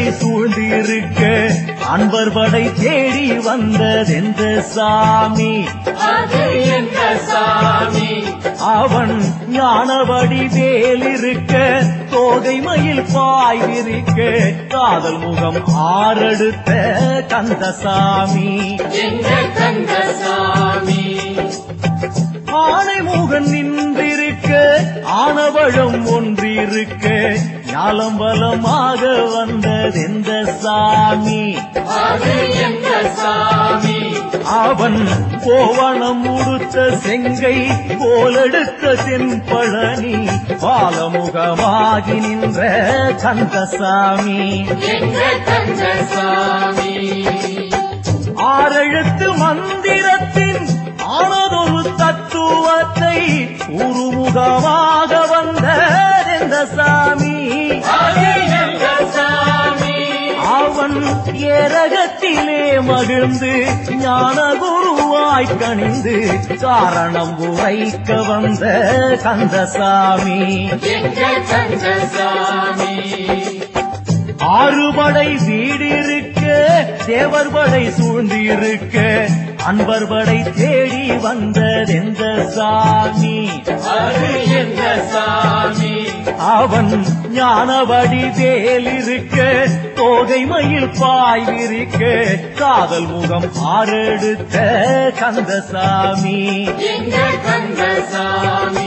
சூழ்ந்திருக்க அன்பர் படை தேடி வந்ததெந்த சாமி அது எந்த சாமி அவன் ஞானவடி வேலிருக்க தோகை மயில் பாய் விரிக்க காதல் முகம் ஆறெடுத்த கந்தசாமி எங்க கந்த சாமி ஆனை முகன் நின்றிருக்க ஆனவழம் ஒன்றிருக்க ஞாலம்பலமாக வந்ததெந்த சாமி அது எந்த சாமி அவன் கோவணம் உடுத்த செங்கை போலெடுத்த தென்பழனி பாலமுகமாகி நின்ற கந்தசாமி எங்க கந்த சாமி ஆறெழுத்து மந்திரத்தின் ஆனதொரு தத்துவத்தை உருமுகமாக வந்த இந்த சாமி அது எந்த சாமி அவன் ஏரகத்திலே மகிழ்ந்து ஞான குருவாய் கணிந்து காரணம் உரைக்க வந்த கந்தசாமி எங்க கந்த சாமி ஆறுபடை வீடிருக்க தேவர் படை சூழ்ந்திருக்க அன்பர் படை தேடி வந்ததெந்த சாமி அது எந்த சாமி அவன் ஞானவடி வேலிருக்க தோகை மயில் பாய் விரிக்க காதல் முகம் ஆறெடுத்த கந்தசாமி எங்க கந்த சாமி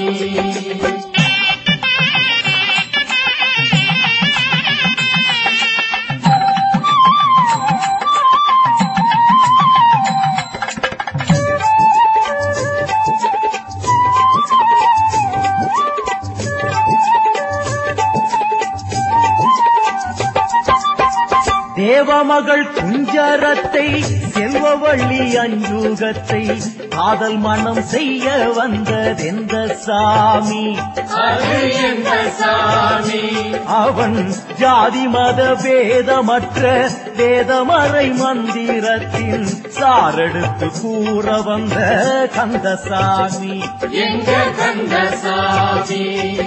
தேவமகள் குஞ்சரத்தை செல்வவள்ளி அஞ்சுகத்தை காதல் மனம் செய்ய வந்ததெந்த சாமி அது எந்த சாமி அவன் ஜாதி மத வேதமற்ற வேதமறை மந்திரத்தின் சாரெடுத்து கூற வந்த கந்தசாமி எங்க கந்த சாமி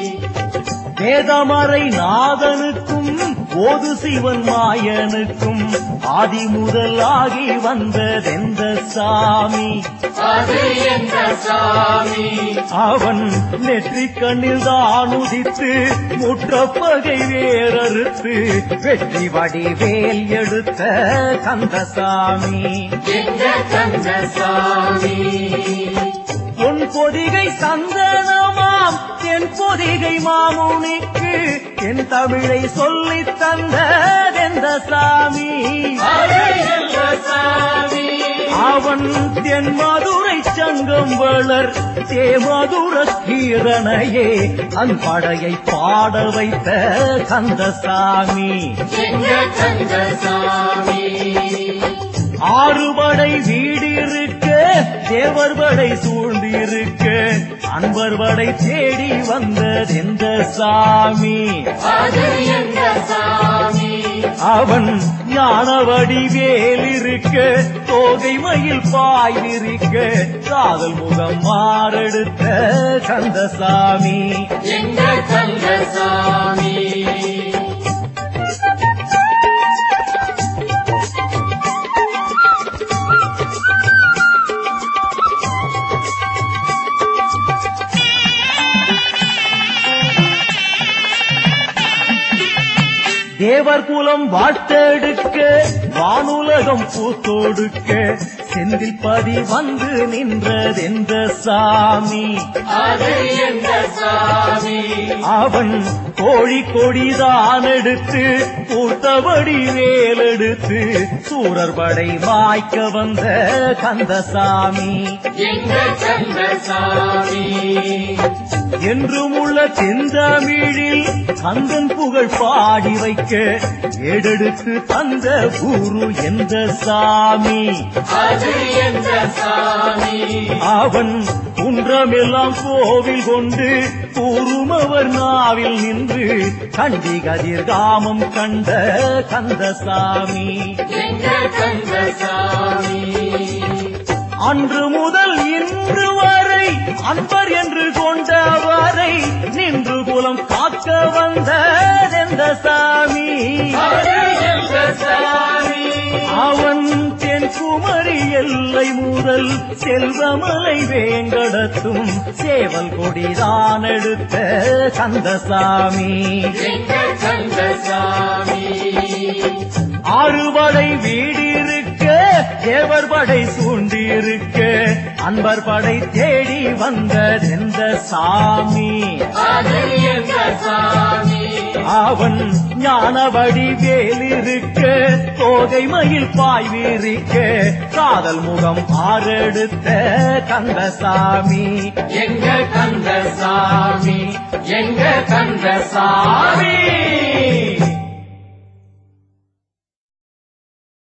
வேதமறை நாதனுக்கும் போது சிவன் மாயனுக்கும் ஆதி முதலாகி வந்ததெந்த சாமி அது எந்த சாமி அவன் நெற்றிக் கண்ணில் தான் உதித்து முற்றப்பகை வேறறுத்து வெற்றி வடிவேல் எடுத்த கந்தசாமி எங்க கந்த சாமி பொன் பொதிகை சந்தனமாம் தென் பொதிகை மாமுனிக்கு என் தமிழை சொல்லித் தந்ததெந்த சாமி அது எந்த சாமி அவன் தென் மதுரை சங்கம் வளர் தேமதுர கீரனையே அன்படையை பாட வைத்த கந்தசாமி எங்க கந்த சாமி ஆறுபடை வீடிருக்க தேவர் படை சூழ்ந்திருக்க அன்பர் படை தேடி வந்ததெந்த சாமி அது எந்த சாமி அவன் ஞானவடி வேலிருக்க தோகை மயில் பாய் விரிக்க காதல் முகம் மாறெடுத்த கந்தசாமி எங்க கந்த சாமி தேவர் குலம் வாட்டெடுக்க வானுலகம் பூத்தொடுக்க செந்தில் பதி வந்து நின்றதெந்த சாமி அது எந்த சாமி அவன் கோழி கொடிதான் எடுத்து பூத்தபடி வேலெடுத்து சூரர் படை மாய்க்க வந்த கந்தசாமி எங்க கந்த சாமி என்றும் உள்ள செந்தமிழில் கந்தன் புகழ் பாடி வைக்க ஏடெடுத்து தந்த குரு எந்த சாமி அது எந்த சாமி அவன் குன்றமெல்லாம் கோவில் கொண்டு கூறுமவர் நாவில் நின்று கண்டி கதிர்காமம் கண்ட கந்தசாமி எங்க கந்த சாமி அன்று முதல் இன்று வரை அன்பர் என்று கொண்டவரை நின்று குலம் காக்க வந்த எந்த சாமி அது எந்த அவன் தென்குமரி எல்லை முதல் செல்வமலை வேங்கடத்தும் சேவல் கொடிதான் எடுத்த கந்தசாமி எங்கள் கந்தசாமி ஆறுபடை வீடிருக்க தேவர் படை சூழ்ந்திருக்க அன்பர் படை தேடி வந்த எந்த சாமி அது எங்கள் சாமி அவன் ஞானவடி வேலிருக்க தோகை மயில் பாய்விரிக்க காதல் முகம் ஆறெடுத்த கந்தசாமி எங்க கந்தசாமி எங்க கந்தசாமி